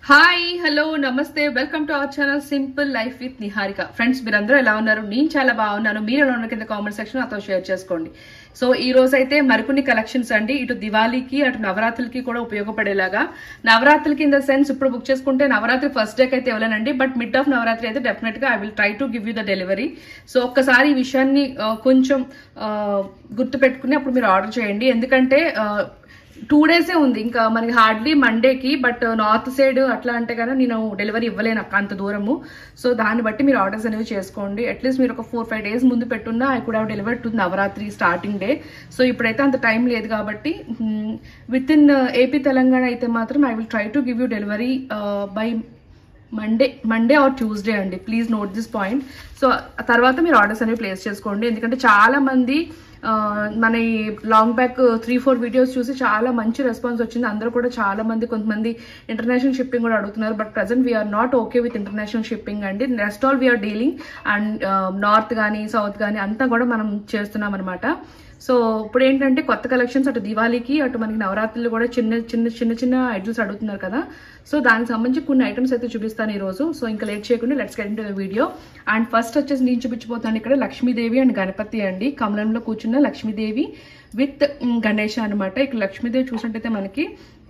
hi hello నమస్తే welcome to our channel simple life with Niharika friends మీరందరూ ఎలా ఉన్నారు నేను చాలా బాగున్నాను మీరు ఎలా ఉన్నారు కింద కామెంట్ సెక్షన్ నాతో షేర్ చేసుకోండి సో ఈ రోజు అయితే మరికొన్ని కలెక్షన్స్ అండి ఇటు దివాళీకి అటు నవరాత్రులకి కూడా ఉపయోగపడేలాగా నవరాత్రులకి ఇన్ ద సెన్స్ ఇప్పుడు బుక్ చేసుకుంటే నవరాత్రి ఫస్ట్ డేకి అయితే ఇవ్వలేనండి బట్ మిడ్ ఆఫ్ నవరాత్రి అయితే డెఫినెట్ గా I will try to give you the delivery so ఒక్కసారి ఈ విషయాన్ని ఆ, కొంచెం గుర్తు పెట్టుకుని అప్పుడు మీరు ఆర్డర్ చేయండి ఎందుకంటే ఆ, టూ డేసే ఉంది ఇంకా మనకి హార్డ్లీ మండేకి బట్ నార్త్ సైడ్ అట్లా అంటే కదా నేను డెలివరీ ఇవ్వలేను అక్క అంత దూరము సో దాన్ని బట్టి మీరు ఆర్డర్స్ అనేవి చేసుకోండి అట్లీస్ట్ మీరు ఒక ఫోర్ ఫైవ్ డేస్ ముందు పెట్టున్నా I could have delivered to Navaratri starting day so ఇప్పుడైతే అంత టైం లేదు కాబట్టి విత్ ఇన్ ఏపీ తెలంగాణ అయితే మాత్రం I will try to give you delivery by Monday Monday or Tuesday అండి please note this point so ఆ తర్వాత మీరు ఆర్డర్స్ అనేవి ప్లేస్ చేసుకోండి ఎందుకంటే చాలా మంది ఆ, మన ఈ long back three four videos చూసి చాలా మంచి రెస్పాన్స్ వచ్చింది అందరూ కూడా చాలా మంది కొంతమంది ఇంటర్నేషనల్ షిప్పింగ్ కూడా అడుగుతున్నారు but present we are not okay with international shipping అండి rest all we are dealing and north కానీ సౌత్ కానీ అంతా కూడా మనం చేస్తున్నాం అనమాట సో ఇప్పుడు ఏంటంటే కొత్త కలెక్షన్స్ అటు దివాళీకి అటు మనకి నవరాత్రులు కూడా చిన్న చిన్న చిన్న చిన్న ఐటమ్స్ అడుగుతున్నారు కదా సో దానికి సంబంధించి కొన్ని ఐటమ్స్ అయితే చూపిస్తాను ఈ రోజు సో ఇంకా లేట్ చేయకుండా let's get the video and first వచ్చేసి నేను చూపించబోతాను ఇక్కడ లక్ష్మీదేవి అండ్ గణపతి అండి కమలంలో కూర్చున్న లక్ష్మీదేవి విత్ గణేష అనమాట ఇక్కడ లక్ష్మీదేవి చూసినట్టయితే మనకి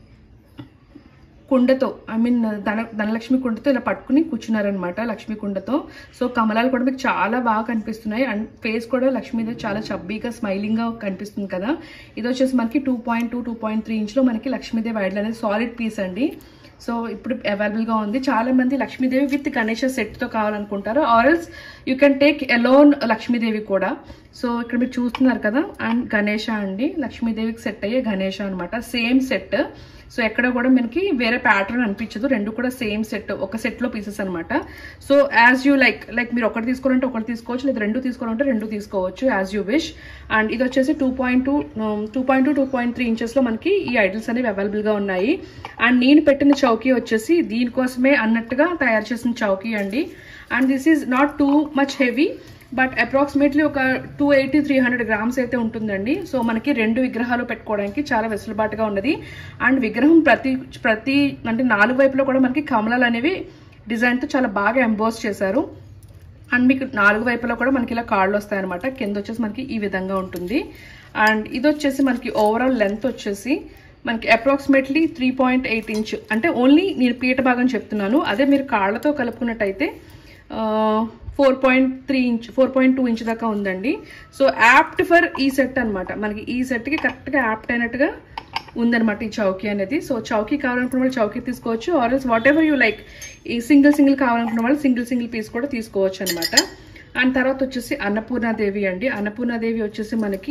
కుండతో ఐ మీన్ ధన ధనలక్ష్మి కుండతో ఇలా పట్టుకుని కూర్చున్నారనమాట లక్ష్మి కుండతో సో కమలాలు కూడా మీకు చాలా బాగా కనిపిస్తున్నాయి అండ్ ఫేస్ కూడా లక్ష్మీదేవి చాలా చబ్బీగా స్మైలింగ్ గా కనిపిస్తుంది కదా ఇది వచ్చేసి మనకి two point two two point three ఇంచ్లో మనకి లక్ష్మీదేవి ఐడల్ అనేది సాలిడ్ పీస్ అండి సో ఇప్పుడు అవైలబుల్ గా ఉంది చాలా మంది లక్ష్మీదేవి విత్ గణేష సెట్ తో కావాలనుకుంటారు or else you can take alone Lakshmidevi కూడా సో ఇక్కడ మీరు చూస్తున్నారు కదా అండ్ గణేష అండి లక్ష్మీదేవికి సెట్ అయ్యే గణేష అనమాట సేమ్ సెట్ సో ఎక్కడ కూడా మనకి వేరే ప్యాటర్న్ అనిపించదు రెండు కూడా సేమ్ సెట్ ఒక సెట్ లో పీసెస్ అనమాట so as you like like మీరు ఒకటి తీసుకోవాలంటే ఒకటి తీసుకోవచ్చు లేదా రెండు తీసుకోవాలంటే రెండు తీసుకోవచ్చు యాజ్ యూ విష్ అండ్ ఇది వచ్చేసి two point two two point two two point three inches లో మనకి ఈ ఐడల్స్ అనేవి అవైలబుల్ గా ఉన్నాయి అండ్ నేను పెట్టిన చౌకీ వచ్చేసి దీనికోసమే అన్నట్టుగా తయారు చేసిన చౌకీ అండి and this is not too much heavy but approximately ఒక two eighty three hundred grams అయితే ఉంటుందండి సో మనకి రెండు విగ్రహాలు పెట్టుకోవడానికి చాలా వెసులుబాటుగా ఉన్నది అండ్ విగ్రహం ప్రతి ప్రతి అంటే నాలుగు వైపులో కూడా మనకి కమలాలు అనేవి డిజైన్తో చాలా బాగా ఎంబోస్ చేశారు అండ్ మీకు నాలుగు వైపులో కూడా మనకి ఇలా కార్డులు వస్తాయన్నమాట కింద వచ్చేసి మనకి ఈ విధంగా ఉంటుంది అండ్ ఇది వచ్చేసి మనకి ఓవరాల్ లెంత్ వచ్చేసి మనకి approximately three point eight inch అంటే ఓన్లీ నేను పీట భాగం చెప్తున్నాను అదే మీరు కాళ్ళతో కలుపుకున్నట్టయితే four point three inch four point two inch దాకా ఉందండి సో యాప్ట్ ఫర్ ఈ సెట్ అనమాట మనకి ఈ సెట్కి కరెక్ట్గా యాప్ట్ అయినట్టుగా ఉందన్నమాట ఈ చౌకీ అనేది సో చౌకీ కావాలనుకున్న వాళ్ళు చౌకీ తీసుకోవచ్చు or else what ever you like ఈ సింగిల్ సింగిల్ కావాలనుకున్న వాళ్ళు సింగిల్ సింగిల్ పీస్ కూడా తీసుకోవచ్చు అనమాట అండ్ తర్వాత వచ్చేసి అన్నపూర్ణాదేవి అండి అన్నపూర్ణాదేవి వచ్చేసి మనకి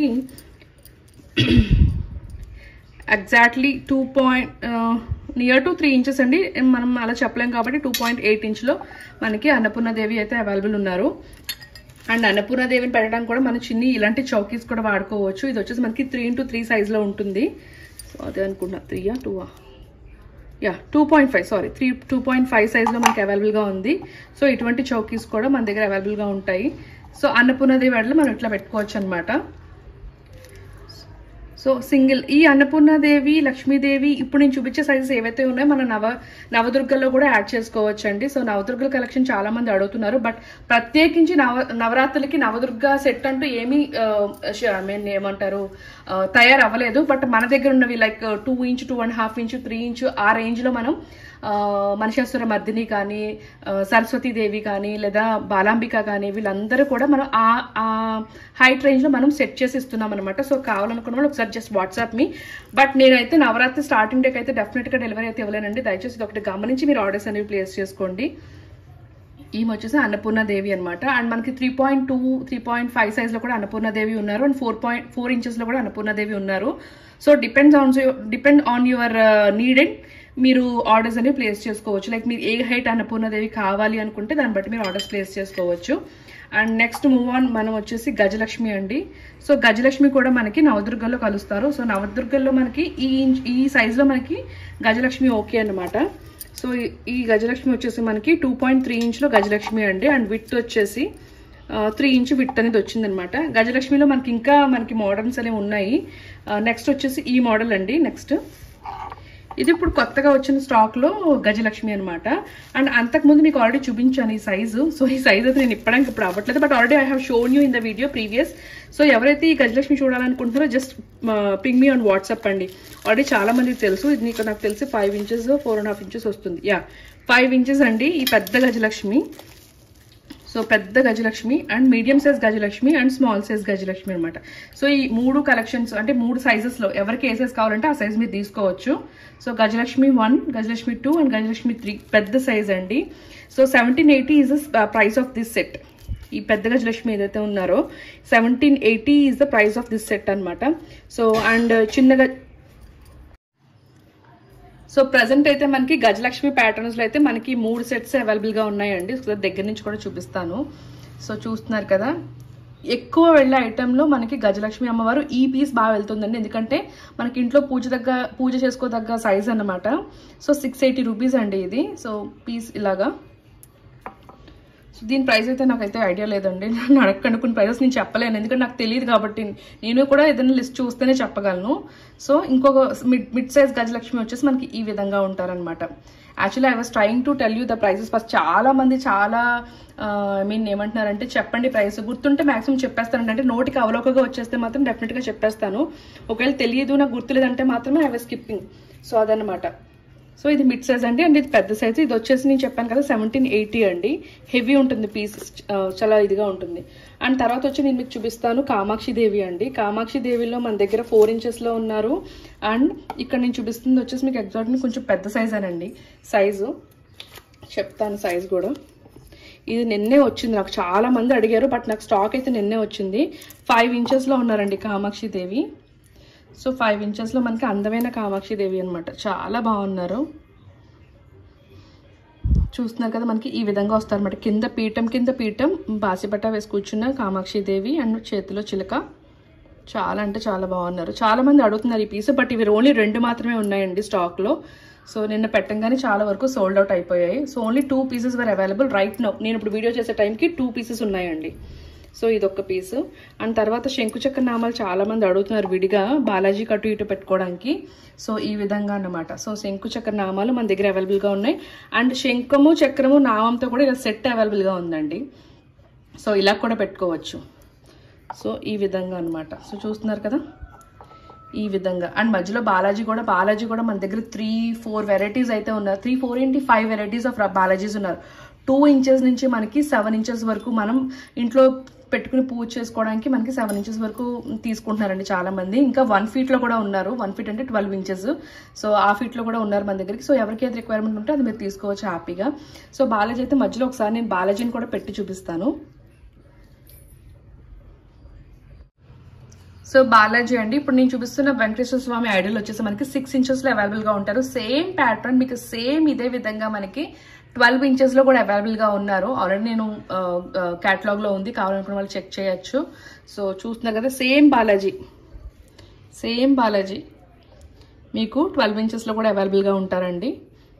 exactly two point near to three inches అండి మనం అలా చెప్పలేం కాబట్టి టూ పాయింట్ ఎయిట్ ఇంచ్లో మనకి అన్నపూర్ణాదేవి అయితే అవైలబుల్ ఉన్నారు అండ్ అన్నపూర్ణాదేవిని పెట్టడానికి కూడా మనం చిన్ని ఇలాంటి చౌకీస్ కూడా వాడుకోవచ్చు ఇది వచ్చేసి మనకి త్రీ ఇంటూ త్రీ సైజ్లో ఉంటుంది సో అదే అనుకుంటున్నా త్రీయా టూవా yeah two point five sorry three two point five సైజ్లో మనకి అవైలబుల్గా ఉంది సో ఇటువంటి చౌకీస్ కూడా మన దగ్గర అవైలబుల్గా ఉంటాయి సో అన్నపూర్ణాదేవి వాటిలో మనం ఇట్లా పెట్టుకోవచ్చు అనమాట సో సింగిల్ ఈ అన్నపూర్ణాదేవి లక్ష్మీదేవి ఇప్పుడు నేను చూపించే సైజెస్ ఏవైతే ఉన్నాయో మన నవ నవదుర్గల్లో కూడా యాడ్ చేసుకోవచ్చు అండి సో నవదుర్గల కలెక్షన్ చాలా మంది అడుగుతున్నారు బట్ ప్రత్యేకించి నవ నవరాత్రులకి నవదుర్గ సెట్ అంటూ ఏమీ ఐ మీన్ ఏమంటారు ఆ, తయారు అవ్వలేదు బట్ మన దగ్గర ఉన్నవి like two inch two and half inch three inch ఆ రేంజ్లో మనం ఆ, మనిషాసుర మర్దిని కానీ ఆ, సరస్వతీదేవి కానీ లేదా బాలాంబిక కానీ వీళ్ళందరూ కూడా మనం ఆ ఆ హైట్ రేంజ్లో మనం సెట్ చేసి ఇస్తున్నాం అనమాట సో కావాలనుకున్న వాళ్ళు ఒకసారి జస్ట్ వాట్సాప్ మీ బట్ నేనైతే నవరాత్రి స్టార్టింగ్ డేకి అయితే డెఫినెట్గా డెలివరీ అయితే ఇవ్వలేనండి దయచేసి ఇది ఒకటి గమనించి మీరు ఆర్డర్స్ అనేవి ప్లేస్ చేసుకోండి ఈమె వచ్చేసి అన్నపూర్ణాదేవి అనమాట అండ్ మనకి three point two three point five సైజ్లో కూడా అన్నపూర్ణాదేవి ఉన్నారు అండ్ ఫోర్ పాయింట్ ఫోర్ ఇంచెస్లో కూడా అన్నపూర్ణాదేవి ఉన్నారు so depends on depend on your needed మీరు ఆర్డర్స్ అనేవి ప్లేస్ చేసుకోవచ్చు లైక్ మీరు ఏ హైట్ అన్నపూర్ణాదేవి కావాలి అనుకుంటే దాన్ని బట్టి మీరు ఆర్డర్స్ ప్లేస్ చేసుకోవచ్చు అండ్ నెక్స్ట్ మూవ్ ఆన్ మనం వచ్చేసి గజలక్ష్మి అండి సో గజలక్ష్మి కూడా మనకి నవదుర్గల్లో కలుస్తారు సో నవదుర్గల్లో మనకి ఈ ఇంచ్ ఈ సైజులో మనకి గజలక్ష్మి ఓకే అన్నమాట సో ఈ- ఈ గజలక్ష్మి వచ్చేసి మనకి టూ పాయింట్ త్రీ ఇంచ్లో గజలక్ష్మి అండి అండ్ విత్ వచ్చేసి త్రీ ఇంచ్ విత్ అనేది వచ్చిందనమాట గజలక్ష్మిలో మనకి ఇంకా మనకి మోడల్స్ అనేవి ఉన్నాయి నెక్స్ట్ వచ్చేసి ఈ మోడల్ అండి నెక్స్ట్ ఇది ఇప్పుడు కొత్తగా వచ్చిన స్టాక్లో గజలక్ష్మి అనమాట అండ్ అంతకుముందు మీకు ఆల్రెడీ చూపించాను ఈ సైజు సో ఈ సైజ్ అయితే నేను ఇప్పడానికి ఇప్పుడు అవ్వట్లేదు but already I have shown you in the video previous so ఎవరైతే ఈ గజలక్ష్మి చూడాలనుకుంటున్నారో just ping me on WhatsApp అండి ఆల్రెడీ చాలా మందికి తెలుసు ఇది నీకు నాకు తెలిసి five inches four and half inches వస్తుంది యా ఫైవ్ ఇంచెస్ అండి ఈ పెద్ద గజలక్ష్మి సో పెద్ద Gajalakshmi and medium size Gajalakshmi and small size Gajalakshmi అనమాట సో ఈ మూడు కలెక్షన్స్ అంటే మూడు సైజెస్లో ఎవరికి ఏ సైజ్ కావాలంటే ఆ సైజ్ మీరు తీసుకోవచ్చు so Gajalakshmi one Gajalakshmi two and Gajalakshmi three పెద్ద సైజ్ అండి so seventeen eighty is the price of this set ఈ పెద్ద గజలక్ష్మి ఏదైతే ఉన్నారో seventeen eighty is the price of this set అనమాట సో అండ్ చిన్నగా సో ప్రజెంట్ అయితే మనకి గజలక్ష్మి ప్యాటర్న్స్ లో అయితే మనకి మూడు సెట్స్ అవైలబుల్ గా ఉన్నాయండి సో దగ్గర నుంచి కూడా చూపిస్తాను సో చూస్తున్నారు కదా ఎక్కువ వెళ్ళే ఐటెంలో మనకి గజలక్ష్మి అమ్మవారు ఈ పీస్ బాగా వెళ్తుందండి ఎందుకంటే మనకి ఇంట్లో పూజ దగ్గర పూజ చేసుకోదగ్గ సైజ్ అన్నమాట సో సిక్స్ ఎయిటీ రూపీస్ అండి ఇది సో పీస్ ఇలాగా సో దీని ప్రైస్ అయితే నాకైతే ఐడియా లేదండి నన్ను అడగండి కొన్ని ప్రైజెస్ నేను చెప్పలేను ఎందుకంటే నాకు తెలియదు కాబట్టి నేను కూడా ఏదైనా లిస్ట్ చూస్తేనే చెప్పగలను సో ఇంకొక మిడ్ మిడ్ సైజ్ గజలక్ష్మి వచ్చేసి మనకి ఈ విధంగా ఉంటారనమాట actually I was trying to tell you the prices first చాలా మంది చాలా ఐ మీన్ ఏమంటున్నారంటే చెప్పండి ప్రైస్ గుర్తుంటే మాక్సిమం చెప్పేస్తానండి అంటే నోటికి అవలోకగా వచ్చేస్తే మాత్రం డెఫినెట్గా చెప్పేస్తాను ఒకవేళ తెలియదు నాకు గుర్తులేదంటే మాత్రమే ఐ వాస్ స్కిప్పింగ్ సో అదనమాట సో ఇది మిడ్ సైజ్ అండి అండ్ ఇది పెద్ద సైజ్ ఇది వచ్చేసి నేను చెప్పాను కదా సెవెంటీన్ ఎయిటీ అండి హెవీ ఉంటుంది పీస్ చాలా ఇదిగా ఉంటుంది అండ్ తర్వాత వచ్చి నేను మీకు చూపిస్తాను కామాక్షి దేవి అండి కామాక్షి దేవిలో మన దగ్గర ఫోర్ ఇంచెస్లో ఉన్నారు అండ్ ఇక్కడ నేను చూపిస్తుంది వచ్చేసి మీకు ఎగ్జాక్ట్లీ కొంచెం పెద్ద సైజ్ అనండి సైజు చెప్తాను సైజ్ కూడా ఇది నిన్నే వచ్చింది నాకు చాలా మంది అడిగారు బట్ నాకు స్టాక్ అయితే నిన్నే వచ్చింది ఫైవ్ ఇంచెస్లో ఉన్నారండి కామాక్షి దేవి సో ఫైవ్ ఇంచెస్లో మనకి అందమైన కామాక్షి దేవి అనమాట చాలా బాగున్నారు చూస్తున్నారు కదా మనకి ఈ విధంగా వస్తారన్నమాట కింద పీఠం కింద పీఠం బాసిపట్ట వేసి కూర్చున్న కామాక్షి దేవి అండ్ చేతిలో చిలక చాలా అంటే చాలా బాగున్నారు చాలా మంది అడుగుతున్నారు ఈ పీస్ బట్ ఇవి ఓన్లీ రెండు మాత్రమే ఉన్నాయండి స్టాక్లో సో నిన్న పెట్టంగానే చాలా వరకు సోల్డ్ అవుట్ అయిపోయాయి so only two pieces were available right now నేను ఇప్పుడు వీడియో చేసే టైంకి టూ పీసెస్ ఉన్నాయండి సో ఇదొక పీసు అండ్ తర్వాత శంకుచక్ర నామాలు చాలా మంది అడుగుతున్నారు విడిగా బాలాజీ కటు ఇటు పెట్టుకోవడానికి సో ఈ విధంగా అన్నమాట సో శంకుచక్ర నామాలు మన దగ్గర అవైలబుల్గా ఉన్నాయి అండ్ శంఖము చక్రము నామంతో కూడా ఇలా సెట్ అవైలబుల్గా ఉందండి సో ఇలా కూడా పెట్టుకోవచ్చు సో ఈ విధంగా అన్నమాట సో చూస్తున్నారు కదా ఈ విధంగా అండ్ మధ్యలో బాలాజీ కూడా బాలాజీ కూడా మన దగ్గర త్రీ ఫోర్ వెరైటీస్ అయితే ఉన్నారు త్రీ ఫోర్ ఏంటి ఫైవ్ వెరైటీస్ ఆఫ్ బాలాజీస్ ఉన్నారు టూ ఇంచెస్ నుంచి మనకి సెవెన్ ఇంచెస్ వరకు మనం ఇంట్లో పెట్టుకుని పూజ చేసుకోవడానికి మనకి సెవెన్ ఇంచెస్ వరకు తీసుకుంటున్నారండి చాలా మంది ఇంకా వన్ ఫీట్ లో కూడా ఉన్నారు వన్ ఫీట్ అంటే ట్వెల్వ్ ఇంచెస్ సో ఆ ఫీట్ లో కూడా ఉన్నారు మన దగ్గరికి సో ఎవరికి ఏది రిక్వైర్మెంట్ ఉంటే అది మీరు తీసుకోవచ్చు హ్యాపీగా సో బాలాజీ అయితే మధ్యలో ఒకసారి నేను బాలాజీని కూడా పెట్టి చూపిస్తాను సో బాలాజీ అండి ఇప్పుడు నేను చూపిస్తున్న వెంకటేశ్వర స్వామి ఐడల్ వచ్చేసి మనకి సిక్స్ ఇంచెస్ లో అవైలబుల్ గా ఉంటారు సేమ్ ప్యాటర్న్ మీకు సేమ్ ఇదే విధంగా మనకి ట్వెల్వ్ ఇంచెస్ లో కూడా అవైలబుల్ గా ఉన్నారు ఆల్రెడీ నేను కేటలాగ్ లో ఉంది కావాలనుకున్న వాళ్ళు చెక్ చేయొచ్చు సో చూస్తున్నారు కదా సేమ్ బాలాజీ సేమ్ బాలాజీ మీకు ట్వెల్వ్ ఇంచెస్ లో కూడా అవైలబుల్ గా ఉంటారండి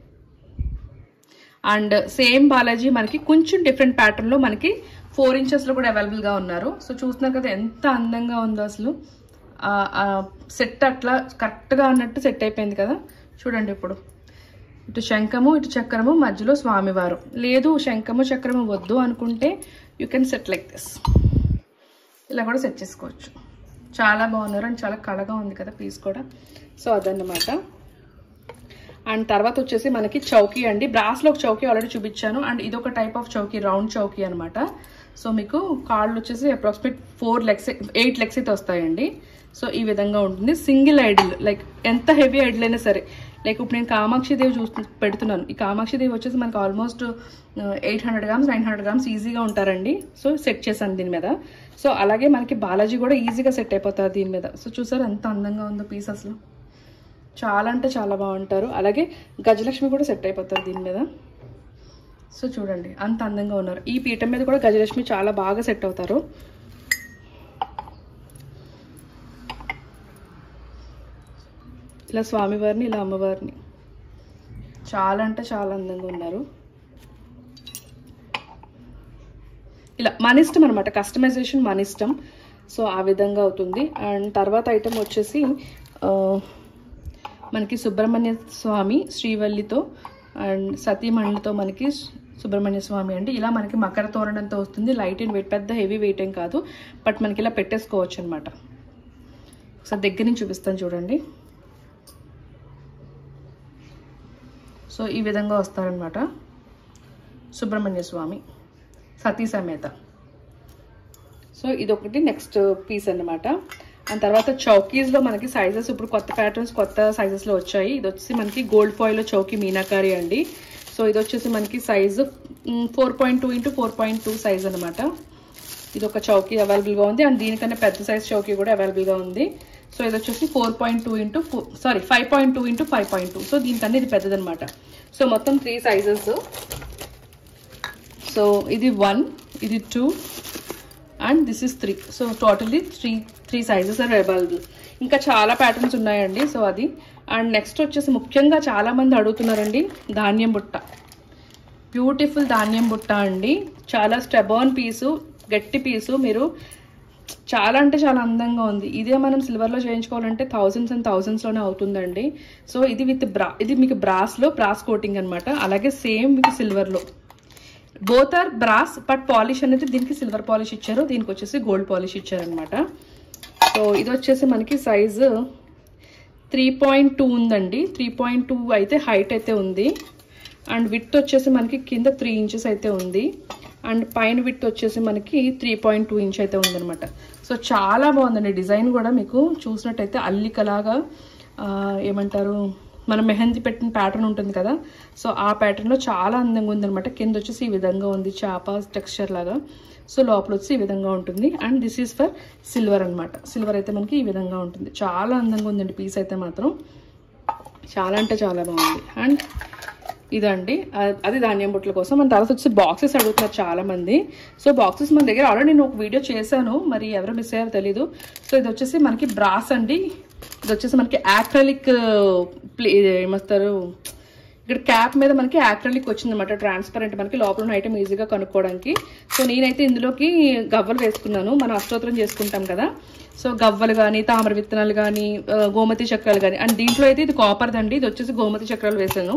అండ్ సేమ్ బాలాజీ మనకి కొంచెం డిఫరెంట్ ప్యాటర్న్ లో మనకి ఫోర్ ఇంచెస్ లో కూడా అవైలబుల్ గా ఉన్నారు సో చూస్తున్నారు కదా ఎంత అందంగా ఉందో అసలు సెట్ అట్లా కరెక్ట్ గా అన్నట్టు సెట్ అయిపోయింది కదా చూడండి ఇప్పుడు ఇటు శంఖము ఇటు చక్రము మధ్యలో స్వామివారు లేదు శంఖము చక్రము వద్దు అనుకుంటే you can set like this ఇలా కూడా సెట్ చేసుకోవచ్చు చాలా బాగున్నారు అండ్ చాలా కళగా ఉంది కదా పీస్ కూడా సో అదన్నమాట అండ్ తర్వాత వచ్చేసి మనకి చౌకీ అండి బ్రాస్లో ఒక చౌకీ ఆల్రెడీ చూపించాను అండ్ ఇదొక టైప్ ఆఫ్ చౌకీ రౌండ్ చౌకీ అనమాట సో మీకు కాళ్ళు వచ్చేసి approximate four legs eight legs అయితే వస్తాయండి సో ఈ విధంగా ఉంటుంది సింగిల్ ఐడిల్ లైక్ ఎంత హెవీ ఐడిల్ అయినా సరే లైక్ ఇప్పుడు నేను కామాక్షి దేవి చూస్తు పెడుతున్నాను ఈ కామాక్షి దేవి వచ్చేసి మనకి almost eight hundred grams nine hundred grams ఈజీగా ఉంటారండి సో సెట్ చేశాను దీని మీద సో అలాగే మనకి బాలాజీ కూడా ఈజీగా సెట్ అయిపోతారు దీని మీద సో చూసారు ఎంత అందంగా ఉందో పీస్ అసలు చాలా అంటే చాలా బాగుంటారు అలాగే గజలక్ష్మి కూడా సెట్ అయిపోతారు దీని మీద సో చూడండి అంత అందంగా ఉన్నారు ఈ పీఠం మీద కూడా గజలక్ష్మి చాలా బాగా సెట్ అవుతారు ఇలా స్వామివారిని ఇలా అమ్మవారిని చాలా అంటే చాలా అందంగా ఉన్నారు ఇలా మన ఇష్టం అనమాట కస్టమైజేషన్ మన ఇష్టం సో ఆ విధంగా అవుతుంది అండ్ తర్వాత ఐటెం వచ్చేసి ఆ, మనకి సుబ్రహ్మణ్య స్వామి శ్రీవల్లితో అండ్ సతీమణితో మనకి సుబ్రహ్మణ్య స్వామి అండి ఇలా మనకి మకర తోరణంతో వస్తుంది లైట్ అండ్ వెయిట్ పెద్ద హెవీ వెయిట్ ఏం కాదు బట్ మనకి ఇలా పెట్టేసుకోవచ్చు అనమాట ఒకసారి దగ్గర నుంచి చూపిస్తాను చూడండి సో ఈ విధంగా వస్తారనమాట సుబ్రహ్మణ్య స్వామి సతీ సమేత సో ఇదొకటి నెక్స్ట్ పీస్ అన్నమాట అండ్ తర్వాత చౌకీస్లో మనకి సైజెస్ ఇప్పుడు కొత్త ప్యాటర్న్స్ కొత్త సైజెస్లో వచ్చాయి ఇది వచ్చేసి మనకి గోల్డ్ ఫాయిల్లో చౌకీ మీనాకారి అండి సో ఇది వచ్చేసి మనకి size four point two into four point two size అనమాట ఇది ఒక చౌకీ అవైలబుల్గా ఉంది అండ్ దీనికన్నా పెద్ద సైజ్ చౌకీ కూడా అవైలబుల్గా ఉంది సో ఇది వచ్చేసి four point two into sorry five point two into five point two so దీనికన్నా ఇది పెద్దదనమాట సో మొత్తం త్రీ సైజెస్ సో ఇది వన్ ఇది two and this is three so totally three three sizes are available ఇంకా చాలా ప్యాటర్న్స్ ఉన్నాయండి so అది అండ్ నెక్స్ట్ వచ్చేసి ముఖ్యంగా చాలామంది అడుగుతున్నారండి ధాన్యం బుట్ట బ్యూటిఫుల్ ధాన్యం బుట్ట అండి చాలా స్టెబర్న్ పీసు గట్టి పీసు మీరు చాలా అంటే చాలా అందంగా ఉంది ఇదే మనం సిల్వర్లో చేయించుకోవాలంటే థౌజండ్స్ అండ్ థౌజండ్స్లోనే అవుతుందండి సో ఇది విత్ బ్రా ఇది మీకు బ్రాస్లో బ్రాస్ కోటింగ్ అనమాట అలాగే సేమ్ మీకు సిల్వర్లో both are brass but polish అనేది దీనికి సిల్వర్ పాలిష్ ఇచ్చారు దీనికి వచ్చేసి గోల్డ్ పాలిష్ ఇచ్చారనమాట సో ఇది వచ్చేసి మనకి సైజు త్రీ పాయింట్ టూ ఉందండి త్రీ పాయింట్ టూ అయితే హైట్ అయితే ఉంది అండ్ విత్ వచ్చేసి మనకి కింద త్రీ ఇంచెస్ అయితే ఉంది అండ్ పైన విత్ వచ్చేసి మనకి త్రీ పాయింట్ టూ ఇంచ్ అయితే ఉందనమాట సో చాలా బాగుందండి డిజైన్ కూడా మీకు చూసినట్టయితే అల్లికలాగా ఆ, ఏమంటారు మనం మెహందీ పెట్టిన ప్యాటర్న్ ఉంటుంది కదా సో ఆ ప్యాటర్న్లో చాలా అందంగా ఉందనమాట కింద వచ్చేసి ఈ విధంగా ఉంది చేప టెక్స్చర్ లాగా సో లోపల వచ్చి ఈ విధంగా ఉంటుంది and this is for silver అన్నమాట సిల్వర్ అయితే మనకి ఈ విధంగా ఉంటుంది చాలా అందంగా ఉందండి పీస్ అయితే మాత్రం చాలా అంటే చాలా బాగుంది అండ్ ఇదండి అ- అది ధాన్యం బుట్టల కోసం మన తర్వాత వచ్చి బాక్సెస్ అడుగుతున్నారు చాలా మంది సో బాక్సెస్ మన దగ్గర ఆల్రెడీ నేను ఒక వీడియో చేశాను మరి ఎవరు మిస్ అయ్యారో తెలీదు సో ఇది వచ్చేసి మనకి బ్రాస్ అండి ఇది వచ్చేసి మనకి యాక్రలిక్ ప్లే ఏమస్తారు ఇక్కడ క్యాప్ మీద మనకి యాక్రలిక్ వచ్చింది అనమాట ట్రాన్స్పరెంట్ మనకి లోపల ఉన్న ఐటమ్ ఈజీగా కనుక్కోవడానికి సో నేనైతే ఇందులోకి గవ్వలు వేసుకున్నాను మనం అష్టోత్తరం చేసుకుంటాం కదా సో గవ్వలు కానీ తామర విత్తనాలు కానీ ఆ, గోమతి చక్రాలు కానీ అండ్ దీంట్లో అయితే ఇది కాపర్దండి ఇది వచ్చేసి గోమతి చక్రాలు వేసాను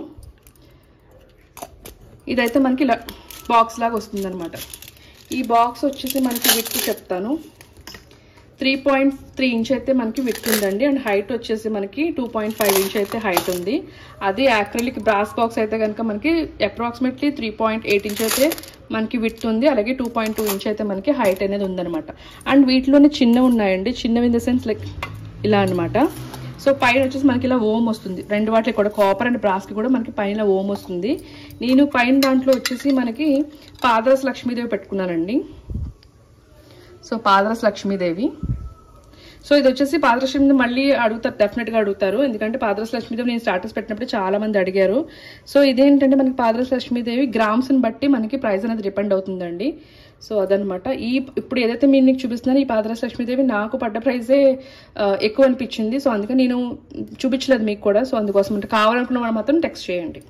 ఇదైతే మనకి ఇలా బాక్స్ లాగా వస్తుంది అనమాట ఈ బాక్స్ వచ్చేసి మనకి విత్ చెప్తాను త్రీ పాయింట్ త్రీ ఇంచ్ అయితే మనకి విత్ ఉందండి అండ్ హైట్ వచ్చేసి మనకి టూ పాయింట్ ఫైవ్ ఇంచ్ అయితే హైట్ ఉంది అది యాక్రిలిక్ బ్రాస్ బాక్స్ అయితే కనుక మనకి approximately three point eight inch అయితే మనకి విత్ ఉంది అలాగే టూ పాయింట్ టూ ఇంచ్ అయితే మనకి హైట్ అనేది ఉందన్నమాట అండ్ వీటిలోనే చిన్నవి ఉన్నాయండి చిన్నవి ఇన్ ద సెన్స్ లైక్ ఇలా అన్నమాట సో పైన వచ్చేసి మనకి ఇలా ఓమ్ వస్తుంది రెండు వాటికి కూడా కాపర్ అండ్ బ్రాస్కి కూడా మనకి పైన ఓమ్ వస్తుంది నేను పైన దాంట్లో వచ్చేసి మనకి పాదరస్ లక్ష్మీదేవి పెట్టుకున్నానండి సో పాదరస్ లక్ష్మీదేవి సో ఇది వచ్చేసి పాదరస్ లక్ష్మీదేవి మళ్ళీ అడుగుతారు డెఫినెట్గా అడుగుతారు ఎందుకంటే పాదరస్ లక్ష్మీదేవి నేను స్టాటస్ పెట్టినప్పుడు చాలా మంది అడిగారు సో ఇదేంటంటే మనకి పాదరస్ లక్ష్మీదేవి గ్రామ్స్ని బట్టి మనకి ప్రైస్ అనేది డిపెండ్ అవుతుందండి సో అదనమాట ఈ ఇప్పుడు ఏదైతే మీరు నీకు చూపిస్తున్నానో ఈ పాదరస్ లక్ష్మీదేవి నాకు పడ్డ ప్రైజే ఆ, ఎక్కువ అనిపించింది సో అందుకే నేను చూపించలేదు మీకు కూడా సో అందుకోసం అంటే కావాలనుకున్న వాళ్ళు మాత్రం టెక్స్ట్ చేయండి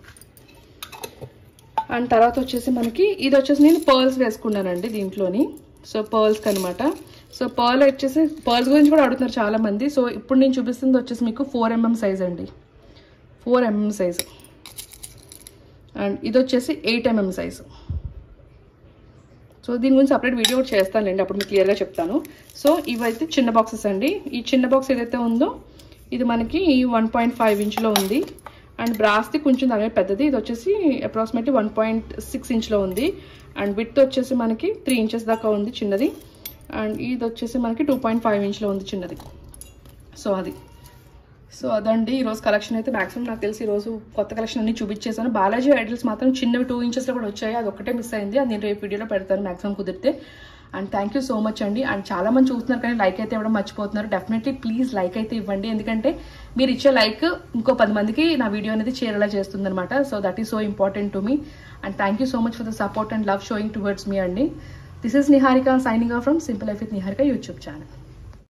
అండ్ తర్వాత వచ్చేసి మనకి ఇది వచ్చేసి నేను పర్ల్స్ వేసుకున్నానండి దీంట్లోని సో పర్ల్స్కి అనమాట సో పర్ల్ వచ్చేసి పర్ల్స్ గురించి కూడా అడుగుతున్నారు చాలా మంది సో ఇప్పుడు నేను చూపిస్తుంది వచ్చేసి మీకు ఫోర్ ఎంఎం సైజ్ అండి ఫోర్ ఎంఎం సైజ్ అండ్ ఇది వచ్చేసి ఎయిట్ ఎంఎం సైజ్ సో దీని గురించి సపరేట్ వీడియో కూడా చేస్తానులేండి అప్పుడు మీకు క్లియర్గా చెప్తాను సో ఇవైతే చిన్న బాక్సెస్ అండి ఈ చిన్న బాక్స్ ఏదైతే ఉందో ఇది మనకి వన్ పాయింట్ ఫైవ్ ఇంచ్లో ఉంది అండ్ బ్రాస్ది కొంచెం దాని మీద పెద్దది ఇది వచ్చేసి అప్రాక్సిమేట్లీ వన్ పాయింట్ సిక్స్ ఇంచ్లో ఉంది అండ్ విత్ వచ్చేసి మనకి త్రీ ఇంచెస్ దాకా ఉంది చిన్నది అండ్ ఇది వచ్చేసి మనకి టూ పాయింట్ ఫైవ్ ఇంచ్లో ఉంది చిన్నది సో అది సో అదండి ఈరోజు కలెక్షన్ అయితే మాక్సిమం నాకు తెలిసి ఈరోజు కొత్త కలెక్షన్ అన్ని చూపించేసాను బాలాజీ ఐడల్స్ మాత్రం చిన్నవి టూ ఇంచెస్లో కూడా వచ్చాయి అది ఒకటే మిస్ అయింది అది నేను రేపు వీడియోలో పెడతాను మాక్సిమం కుదిరితే and thank you so much అండి అండ్ చాలా మంది చూస్తున్నారు కానీ లైక్ అయితే ఇవ్వడం మర్చిపోతున్నారు డెఫినెట్లీ ప్లీజ్ లైక్ అయితే ఇవ్వండి ఎందుకంటే మీరు ఇచ్చే లైక్ ఇంకో పది మందికి నా వీడియో అనేది చేరేలా చేస్తుంది అనమాట so that is so important to me and thank you so much for the support and love showing towards me అండి this is Niharika signing off from simple life with Niharika YouTube channel